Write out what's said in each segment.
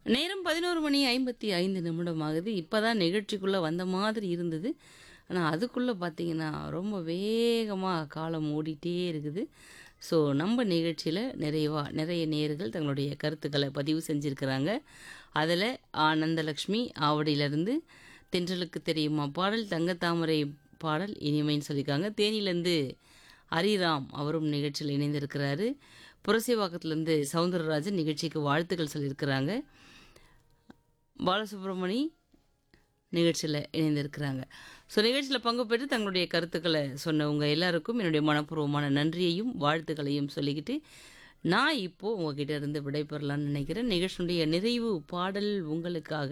நேரம் பதினோரு மணி ஐம்பத்தி ஐந்து நிமிடம் ஆகுது இப்போ தான் நிகழ்ச்சிக்குள்ளே வந்த மாதிரி இருந்தது ஆனால் அதுக்குள்ளே பார்த்தீங்கன்னா ரொம்ப வேகமாக காலம் ஓடிட்டே இருக்குது ஸோ நம்ம நிகழ்ச்சியில் நிறைவாக நிறைய நேர்கள் தங்களுடைய கருத்துக்களை பதிவு செஞ்சுருக்கிறாங்க அதில் ஆனந்தலக்ஷ்மி ஆவடியிலேருந்து தென்றலுக்கு தெரியுமா பாடல் தங்கத்தாமரை பாடல் இனிமைன்னு சொல்லியிருக்காங்க தேனியிலேருந்து ஹரிராம் அவரும் நிகழ்ச்சியில் இணைந்திருக்கிறாரு புரசைவாக்கத்துலேருந்து சவுந்தரராஜன் நிகழ்ச்சிக்கு வாழ்த்துக்கள் சொல்லியிருக்கிறாங்க பாலசுப்ரமணி நிகழ்ச்சியில் இணைந்திருக்கிறாங்க ஸோ நிகழ்ச்சியில் பங்கு பெற்று தங்களுடைய கருத்துக்களை சொன்னவங்க எல்லாருக்கும் என்னுடைய மனப்பூர்வமான நன்றியையும் வாழ்த்துக்களையும் சொல்லிக்கிட்டு நான் இப்போது உங்ககிட்ட இருந்து விடைபெறலாம்னு நினைக்கிறேன் நிகழ்ச்சியுடைய நிறைவு பாடல் உங்களுக்காக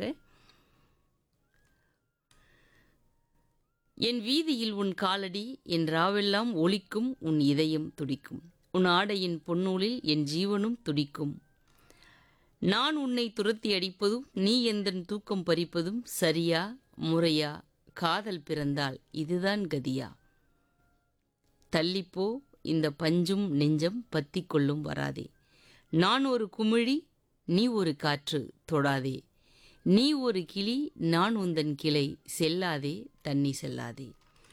என் வீதியில் உன் காலடி என் ராவெல்லாம் ஒலிக்கும் உன் இதயம் துடிக்கும் உன் ஆடையின் பொன்னூலில் என் ஜீவனும் துடிக்கும் நான் உன்னை துரத்தி அடிப்பதும் நீ எந்தன் தூக்கம் பறிப்பதும் சரியா முறையா காதல் பிறந்தால் இதுதான் கதியா தள்ளிப்போ இந்த பஞ்சும் நெஞ்சம் பத்தி கொள்ளும் வராதே நான் ஒரு குமிழி நீ ஒரு காற்று தொடாதே நீ ஒரு கிளி நான் உந்தன் கிளை செல்லாதே தண்ணி செல்லாதே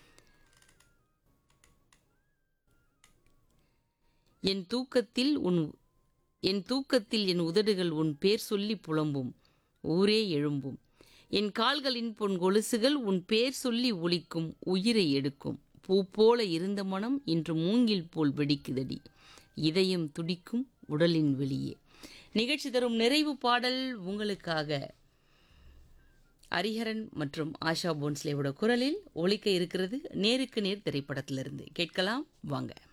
என் தூக்கத்தில் உன் என் தூக்கத்தில் என் உதடுகள் உன் பேர் சொல்லி புலம்பும் ஊரே எழும்பும் என் கால்களின் பொன் கொலுசுகள் உன் பேர் சொல்லி ஒலிக்கும் உயிரை எடுக்கும் பூ போல இருந்த மனம் இன்று மூங்கில் போல் வெடிக்குதடி இதயம் துடிக்கும் உடலின் வெளியே நிகழ்ச்சி தரும் நிறைவு பாடல் உங்களுக்காக ஹரிஹரன் மற்றும் ஆஷா போன்ஸ்லேவோட குரலில் ஒலிக்க இருக்கிறது நேருக்கு நேர் திரைப்படத்திலிருந்து கேட்கலாம் வாங்க